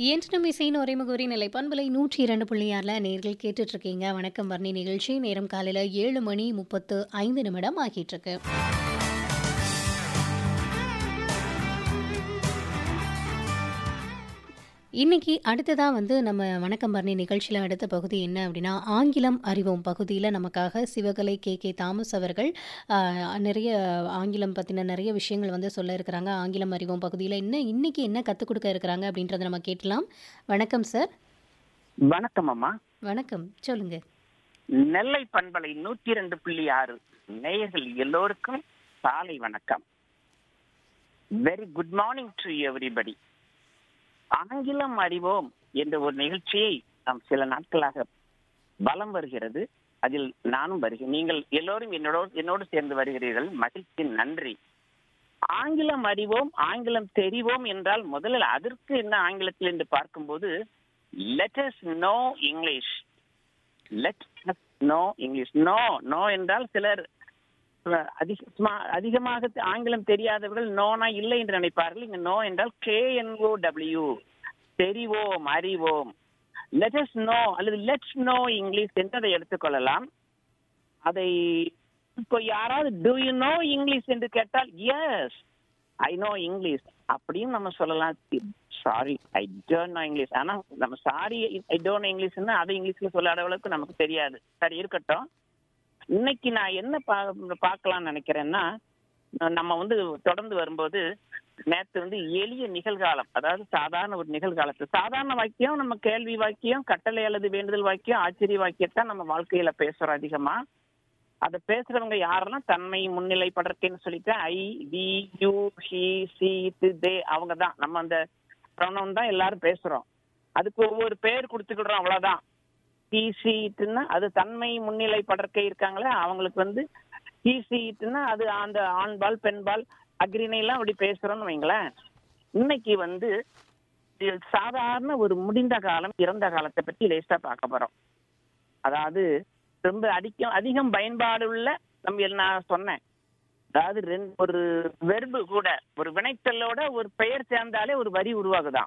என்றும் இசையின் ஒரேமுகவரி நிலை பண்பலை நூற்றி இரண்டு புள்ளி ஆறில் நேர்கள் கேட்டுட்டு இருக்கீங்க வணக்கம் வர்ணி நிகழ்ச்சி நேரம் காலையில் ஏழு மணி முப்பத்து ஐந்து நிமிடம் ஆகிட்டு இருக்கு இன்னைக்கு அடுத்ததாக வந்து நம்ம வணக்கம் பரணி நிகழ்ச்சியில் அடுத்த பகுதி என்ன அப்படின்னா ஆங்கிலம் அறிவோம் பகுதியில் நமக்காக சிவகலை கே கே தாமஸ் அவர்கள் ஆஹ், நிறைய ஆங்கிலம் பற்றின நிறைய விஷயங்கள் வந்து சொல்ல இருக்கிறாங்க ஆங்கிலம் அறிவோம் பகுதியில் என்ன இன்னைக்கு என்ன கற்றுக் கொடுக்க இருக்கிறாங்க அப்படின்றத நம்ம கேட்கலாம் வணக்கம் சார் வணக்கம் அம்மா வணக்கம் சொல்லுங்க நெல்லை பண்பலை நூத்தி இரண்டு புள்ளி ஆறு நேயர்கள் எல்லோருக்கும் சாலை வணக்கம் very good morning to everybody ஆங்கிலம் அறிவோம் என்ற ஒரு நிகழ்ச்சியை நாம் சில நாட்களாக பலம் வருகிறது அதில் நானும் வருகிறேன் நீங்கள் எல்லோரும் என்னோட என்னோடு சேர்ந்து வருகிறீர்கள் மகிழ்ச்சி நன்றி ஆங்கிலம் அறிவோம் ஆங்கிலம் தெரிவோம் என்றால் முதலில் அதற்கு என்ன ஆங்கிலத்தில் என்று பார்க்கும்போது let's know English let know English know know என்றால் சிலர் அஹ், அதிகமா அதிகமாக ஆங்கிலம் தெரியாதவர்கள் நோனா இல்லை என்று நினைப்பார்கள் இங்க நோ என்றால் கே என்ஓ டபிள்யூ தெரிவோம் அறிவோம் லெட்டஸ் நோ அல்லது லெட்ஸ் நோ இங்கிலீஷ் என்று அதை எடுத்துக்கொள்ளலாம் அதை இப்போ யாராவது டூ யூ நோ இங்கிலீஷ் என்று கேட்டால் எஸ் ஐ நோ இங்கிலீஷ் அப்படின்னு நம்ம சொல்லலாம் sorry I don't know English ஆனா நம்ம சாரி ஐ டோன்ட் இங்கிலீஷ்னா அதை இங்கிலீஷ்ல சொல்லாத அளவுக்கு நமக்கு தெரியாது சரி இருக்கட்டும் இன்னைக்கு நான் என்ன பா- பார்க்கலாம்னு நினைக்கிறேன்னா நம்ம வந்து தொடர்ந்து வரும்போது நேத்து வந்து எளிய நிகழ்காலம் அதாவது சாதாரண ஒரு நிகழ்காலத்து சாதாரண வாக்கியம் நம்ம கேள்வி வாக்கியம் கட்டளை அல்லது வேண்டுதல் வாக்கியம் ஆச்சரிய வாக்கியத்தான் நம்ம வாழ்க்கையில பேசுறோம் அதிகமா அதை பேசுறவங்க யாருன்னா தன்மை முன்னிலை படற்கைன்னு சொல்லிட்டு I we you he she the they அவங்க தான் நம்ம அந்த ப்ரொனவுன் தான் எல்லாரும் பேசுறோம் அதுக்கு ஒவ்வொரு பேர் கொடுத்துக்கிடுறோம் அவ்வளவுதான் ஹி சீட்டுன்னா அது தன்மை முன்னிலை படற்கை இருக்காங்களே அவங்களுக்கு வந்து ஹி சீட்டுன்னா அது அந்த ஆண்பால் பெண்பால் அக்ரிணையெல்லாம் அப்படி பேசுறோம்னு வைங்களேன் இன்னைக்கு வந்து இது சாதாரண ஒரு முடிந்த காலம் இறந்த காலத்தை பத்தி லேசா பார்க்க போறோம் அதாவது ரொம்ப அதிகம் அதிகம் பயன்பாடு உள்ள நம்ம நான் சொன்னேன் அதாவது ரெண்டு ஒரு வெர்பு கூட ஒரு வினைச்சொல்லோட ஒரு பெயர் சேர்ந்தாலே ஒரு வரி உருவாகுதாம்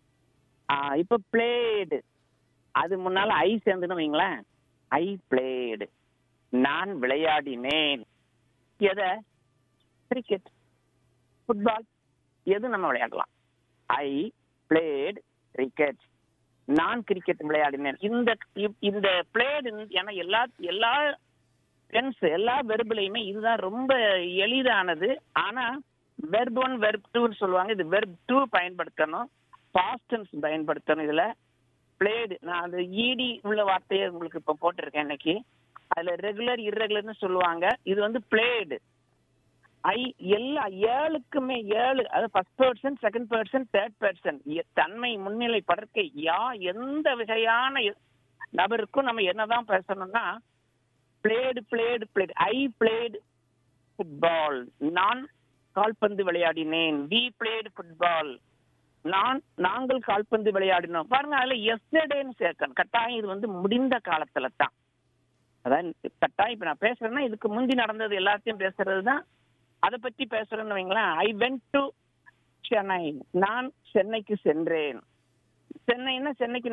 ஆஹ் இப்ப பிளேடு அது முன்னால ஐ சேர்ந்துன்னு வைங்களேன் ஐ பிளேடு நான் விளையாடினேன் எதை கிரிக்கெட் ஃபுட்பால் எது நம்ம விளையாடலாம் ஐ பிளேட் கிரிக்கெட் நான் கிரிக்கெட் விளையாடினேன் இந்த இந்த பிளேடு ஏன்னா எல்லா எல்லா டென்ஸ் எல்லா வெர்புலையுமே இதுதான் ரொம்ப எளிதானது ஆனா வெர்ப் ஒன் வெர்ப் டூன்னு சொல்லுவாங்க இது வெர்ப் டூ பயன்படுத்தணும் பாஸ்ட் டென்ஸ் பயன்படுத்தணும் இதுல பிளேடு நான் அந்த இடி உள்ள வார்த்தையை உங்களுக்கு இப்ப போட்டிருக்கேன் இன்னைக்கு அதுல ரெகுலர் இர்ரெகுலர்னு சொல்லுவாங்க இது வந்து பிளேடு ஐ எல்லா ஏழுக்குமே ஏழு அது first person second person third person தன்மை முன்னிலை படற்கை யா எந்த வகையான எ- நபருக்கும் நம்ம என்னதான் பேசணும்னா played played played I played football நான் கால்பந்து விளையாடினேன் வி பிளேடு ஃபுட்பால் நான் நாங்கள் கால்பந்து விளையாடினோம் பாருங்க அதுல எஸ்டர்டேன்னு சேர்க்கணும் கட்டாயம் இது வந்து முடிந்த காலத்துல தான் அதான் கட்டாயம் இப்ப நான் பேசுறேன்னா இதுக்கு முந்தி நடந்தது எல்லாத்தையும் பேசுறது தான் அதை பத்தி பேசுறேன்னு வைங்களேன் ஐ வென்ட் டு சென்னை நான் சென்னைக்கு சென்றேன் சென்னைன்னா சென்னைக்கு